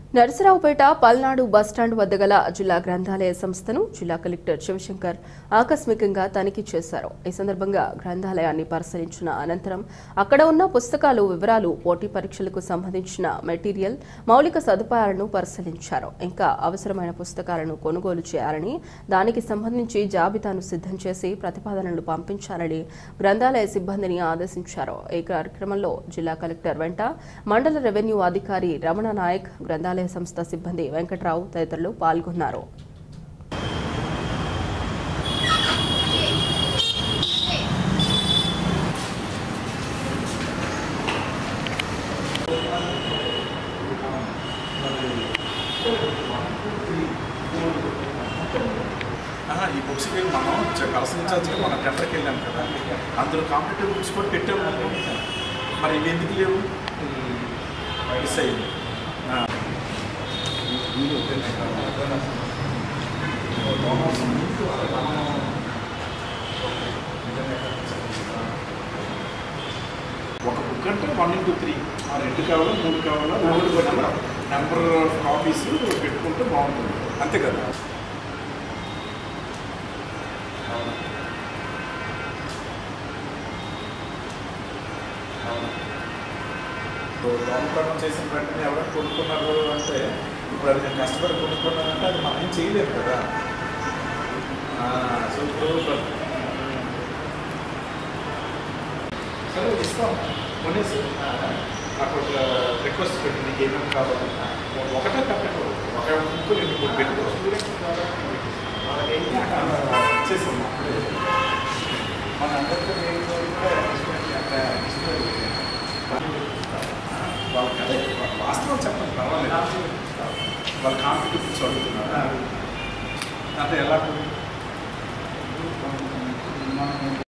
Narasaraopet Palnadu bus stand వద్ద గల జిల్లా గ్రంథాలయ సంస్థను జిల్లా కలెక్టర్ శివశంకర్ ఆకస్మికంగా తనిఖీ చేశారు ఈ సందర్భంగా గ్రంథాలయాన్ని పరిశీలించిన అనంతరం అక్కడ ఉన్న పుస్తకాలు వివరాలు పోటీ పరీక్షలకు సంబంధించిన మెటీరియల్ మౌలిక సదుపాయాలను పరిశీలించారు ఇంకా అవసరమైన పుస్తకాలను కొనుగోలు చేయాలని దానికి సంబంధించి జాబితాను సిద్ధం చేసి ప్రతిపాదనలు పంపించాలని గ్రంథాలయ సిబ్బందిని ఆదేశించారు ఈ కార్యక్రమంలో జిల్లా కలెక్టర్ వెంట మండల రెవెన్యూ అధికారి రమణ నాయక్ గ్రంథాలయ సంస్థ సిబ్బంది వెంకట్రావు తదితరులు పాల్గొన్నారు ఆహా, ఈ బుక్స్ కి మనం చ- కలసం ఇన్ఛార్జ్గా మనం టెండర్కి వెళ్ళాం కదా అందులో కాంపిటేటివ్ బుక్స్ కూడా పెట్టాము మనం. మరి ఇవి ఎందుకు లేవు మిస్ అయ్యింది ఆ. ఒక బుక్ అంటే వన్ ఇంటూ త్రీ ఆ రెండు కావాలా మూడు కావాలా మూడు నెంబర్ నెంబర్ ఆఫ్ కాపీస్ పెట్టుకుంటే బాగుంటుంది అంతే కదా దోమకరణం చేసిన వెంటనే ఎవరైనా కొనుక్కున్నారు అంటే ఇప్పుడు అది నేను కష్టపడి కొనుక్కున్నానంటే అది మనం ఏం చేయలేము కదా ఆ, సో ఇప్పుడు సరే ఇస్తాం కొనేసి నాకు ఒక రిక్వెస్ట్ పెట్టి నీకు ఏమేమి కావాలి ఒకటే తప్పదు ఒక బుక్ రెండు మూడు పెట్టుకో ఇచ్చేసాం మన అందరికీ వాళ్ళకి అదే వాస్తవం చెప్పండి పర్వాలేదు వాళ్ళ కాంపిటేటివ్ చదువుతున్నారు అంటే ఎలా